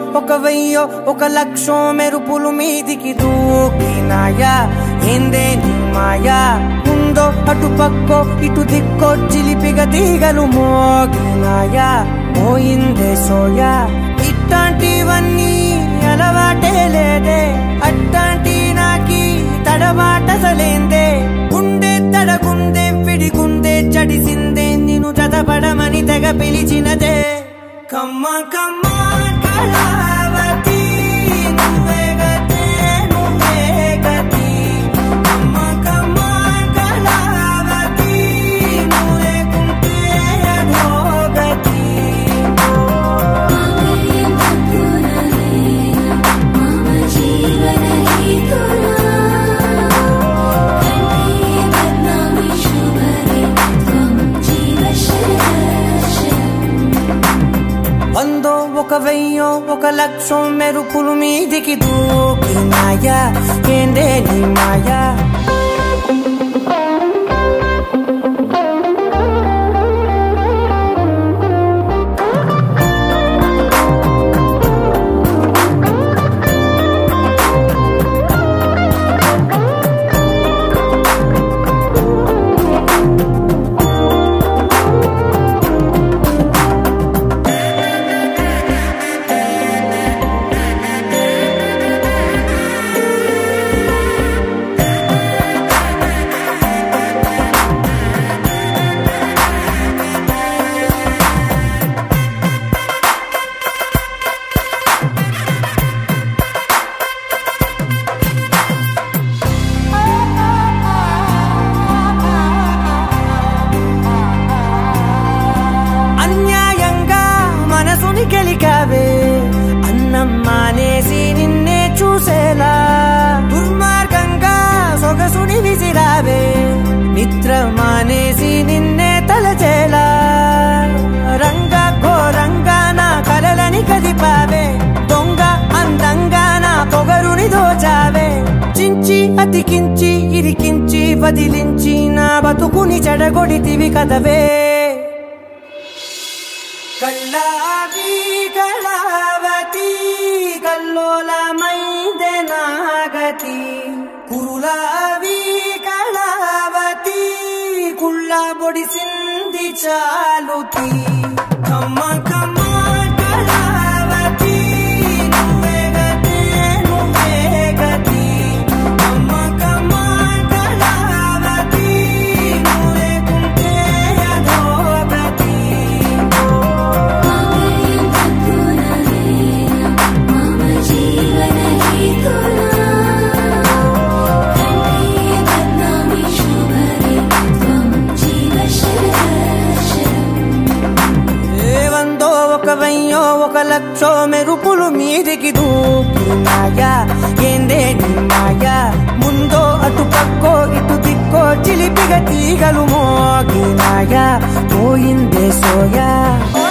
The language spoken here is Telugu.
ఒక వెయ్యో ఒక లక్షో మెరుపులు మీదికి దూకినాయా ఏందే నీ మాయా ఉందో అటు పక్కో ఇటు దిక్కో చిలిపిగ తీగలు మోగినాయా పోయిందే సోయా ఇట్లాంటివన్నీ అలవాటే లేదే అట్లాంటి నాకి తడబాటసలేందే గుండె తడగుందే విడిగుందే చడిసిందే నిన్ను చదపడమని తెగ పిలిచినదే కమ్మ కమ్మ కళావతి నువ్వే గతే నువ్వే గతి కమ్మ కమ్మ కళావతి నువ్వే కుంటే అధోగతి मम जीवन हेतुना कण्ठे बध्नामि शुभगे त्वं जीव शरशम् వందో ఒక వెయ్యో ఒక లక్షో మెరుపులు మీదికి దూకినాయా ఏందే నీ మాయా అన్యాయంగా మనసుని గెలికావే అన్నం మానేసి నిన్నే చూసేలా దుర్మార్గంగా సొగసుని విసిరావే నిద్ర మానేసి నిన్నే తలచేలా రంగ ఘోరంగా నా కలలని కదిపావే దొంగ అందంగా నా పొగరుని దోచావే చించి అతికించి ఇరికించి వదిలించి నా బతుకుని చెడగొడితివి కదవే కల్లావి కళావతి కల్లోలమైందే నాగతి కురులావి కళావతి కుళ్ళ బొడిసింది చాలుతి కమ్మ కమ్మ కళావతి నువ్వే గతే నువ్వే గతి కమ్మ కమ్మ కళావతి నువ్వే కుంటే అధోగతి मम जीवन हेतुना कण्ठे बध्नामि शुभगे त्वं जीव शरशम् ఏ వందో ఒక వెయ్యో ఒక లక్షో మెరుపులు మీదికి దూకినాయా ఏందే నీ మాయా ముందో అటు పక్కో ఇటు దిక్కో చిలిపిగ తీగలు మోగినాయా పోయిందే సోయా